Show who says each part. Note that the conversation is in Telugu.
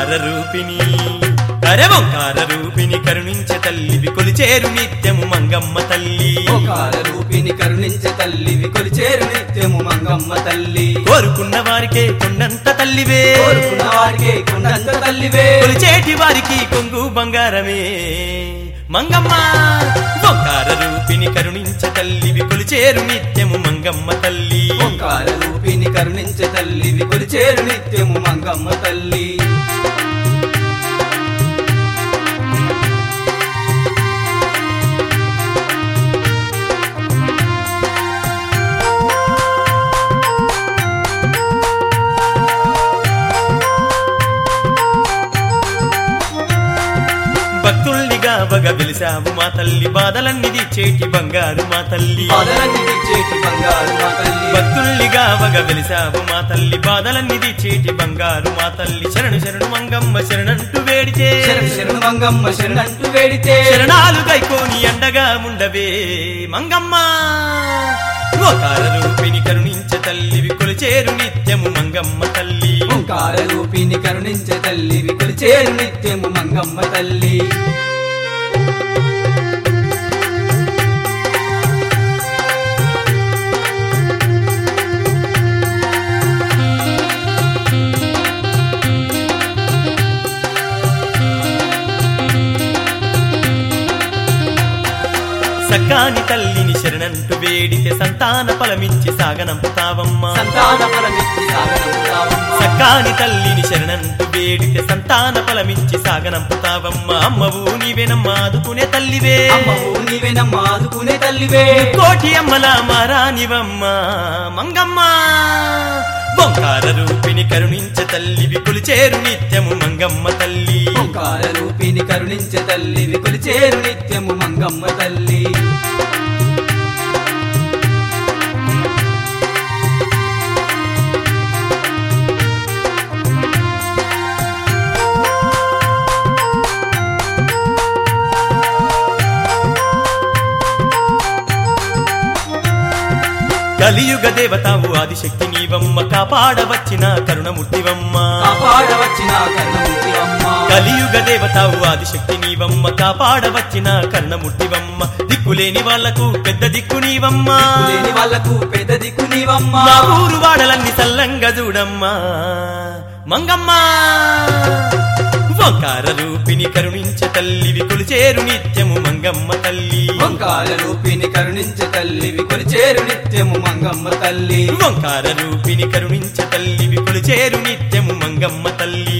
Speaker 1: ఓంకార రూపిణి అరే ఓంకార రూపిణి కరుణించే తల్లివి కొలిచేరు నిత్యము మంగమ్మ తల్లి
Speaker 2: ఓంకార రూపిణి కరుణించే తల్లివి కొలిచేరు నిత్యము మంగమ్మ తల్లి
Speaker 1: కోరుకున్న వారికే కొండంత తల్లివే
Speaker 2: కోరుకున్న వారికి కొండంత తల్లివే
Speaker 1: కొలిచేటి వారికి కొంగు బంగారమే మంగమ్మ ఓంకార రూపిణి కరుణించే తల్లివి కొలిచేరు నిత్యము మంగమ్మ తల్లి
Speaker 2: ఓంకార రూపిణి కరుణించే తల్లివి కొలిచేరు నిత్యము మంగమ్మ తల్లి
Speaker 1: భక్తుల్నిగా వగ వెలిసావు మా తల్లి బాధలన్నీ చేటి బంగారు మా తల్లి
Speaker 2: బాధలన్నీ చేటి బంగారు మా తల్లి
Speaker 1: భక్తుల్నిగా వగ వెలిసావు మా తల్లి బాధలన్నీ చేటి బంగారు మా తల్లి శరణు శరణు మంగమ్మ శరణంటూ వేడితే
Speaker 2: శరణు శరణు మంగమ్మ శరణంటూ వేడితే
Speaker 1: శరణాలు గైకోని అండగా ఉండవే మంగమ్మ ఓకార రూపిణి కరుణించే తల్లివి కొలిచేరు నిత్యము మంగమ్మ తల్లి
Speaker 2: ఓంకార రూపిణి కరుణించే తల్లివి కొలిచేరు నిత్యము మంగమ్మ తల్లి
Speaker 1: సక్కాని తల్లిని శరణంటూ వేడితే సంతాన ఫలమిచ్చి సాగనంపుతావమ్మా
Speaker 2: సంతాన ఫలమిచ్చి సాగనంపుతావమ్మ.
Speaker 1: సక్కాని తల్లిని శరణంటూ వేడితే సంతాన ఫలమిచ్చి సాగనంపుతావమ్మ అమ్మవు నీవెనమ్మా ఆదుకునే తల్లివే
Speaker 2: అమ్మవు నీవెనమ్మ ఆదుకునే తల్లివే
Speaker 1: కోటి అమ్మల మారానివమ్మ మంగమ్మ బొంకార రూపిణి కరుణించే తల్లివి కొలిచేరు నిత్యము మంగమ్మ తల్లి
Speaker 2: ఓంకార రూపిణి కరుణించే తల్లివి కొలిచేరు నిత్యము మంగమ్మ తల్లి
Speaker 1: కలియుగ దేవతావు ఆదిశక్తి నీవమ్మ కాపాడవచ్చిన కరుణమూర్తివమ్మ
Speaker 2: కాపాడవచ్చిన కర్ణమూర్తి అమ్మ
Speaker 1: కలియుగ దేవతావు ఆదిశక్తి నీవమ్మ కాపాడవచ్చిన కర్ణమూర్తివమ్మ దిక్కులేని వాళ్లకు పెద్ద దిక్కు నీవమ్మ
Speaker 2: లేని వాళ్లకు పెద్ద దిక్కు నీవమ్మ
Speaker 1: మా ఊరు వాడలన్నీ సల్లంగా చూడమ్మా మంగమ్మ ఓంకార రూపిణి కరుణించే తల్లివి కొలిచేరు నిత్యము మంగమ్మ తల్లి
Speaker 2: ఓంకార రూపిణి కరుణించే తల్లివి కొలిచేరు నిత్యము మంగమ్మ తల్లి
Speaker 1: ఓంకార రూపిణి కరుణించే తల్లివి కొలిచేరు నిత్యము మంగమ్మ తల్లి